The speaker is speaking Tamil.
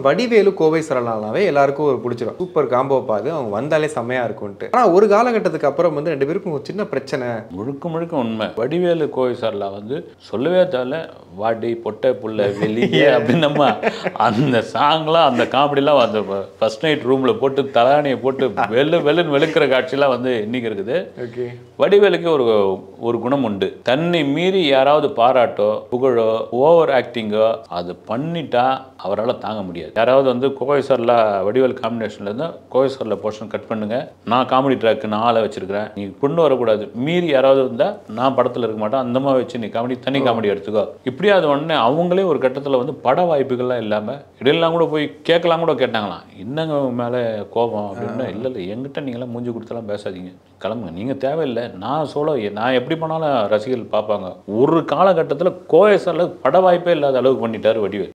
வடிவேலு கோவை சரளானாவே எல்லாருக்கும் ஒரு பிடிச்சிரும் சூப்பர் காம்போ பாது அவங்க வந்தாலே செம்மையா இருக்கும்ட்டு ஆனா ஒரு காலகட்டத்துக்கு அப்புறம் வந்து ரெண்டு பேருக்கும் ஒரு சின்ன பிரச்சனை முழுக்க முழுக்க உண்மை வடிவேலு கோவை சார்ல வந்து சொல்லவே தேவையில்ல வாடி பொட்டை புள்ள வெளியே அப்படின்னு நம்ம அந்த சாங்லாம் அந்த காமெடிலாம் அந்த ஃபர்ஸ்ட் நைட் ரூம்ல போட்டு தலானியை போட்டு வெள்ளு வெள்ளுன்னு வெளுக்கிற காட்சிலாம் வந்து இன்னைக்கு இருக்குது ஓகே வடிவேலுக்கு ஒரு ஒரு குணம் உண்டு தன்னை மீறி யாராவது பாராட்டோ புகழோ ஓவர் ஆக்டிங்கோ அது பண்ணிட்டா அவரால் தாங்க முடியாது யாராவது வந்து கோவை சார்ல வடிவேல் காம்பினேஷன்ல இருந்தால் கோவை சார்ல போர்ஷன் கட் பண்ணுங்க நான் காமெடி ட்ராக்கு நான் ஆளை வச்சிருக்கிறேன் நீ கொண்டு வரக்கூடாது மீறி யாராவது இருந்தால் நான் படத்தில் இருக்க மாட்டேன் அந்த மாதிரி வச்சு நீ காமெடி தனி காமெடி எடுத்துக்கோ இப்படி அது உடனே அவங்களே ஒரு கட்டத்தில் வந்து பட வாய்ப்புகள்லாம் இல்லாமல் இடையெல்லாம் கூட போய் கேட்கலாம் கூட கேட்டாங்களாம் என்னங்க உங்க மேலே கோபம் அப்படின்னு இல்லை இல்லை எங்கிட்ட நீங்களாம் மூஞ்சி கொடுத்தெல்லாம் பேசாதீங்க கிளம்புங்க நீங்கள் தேவையில்லை நான் சோலோ நான் எப்படி பண்ணாலும் ரசிகர்கள் பார்ப்பாங்க ஒரு காலகட்டத்தில் கோஎஸ்ஆரில் பட வாய்ப்பே இல்லாத அளவுக்கு பண்ணிட்டாரு வடிவேல்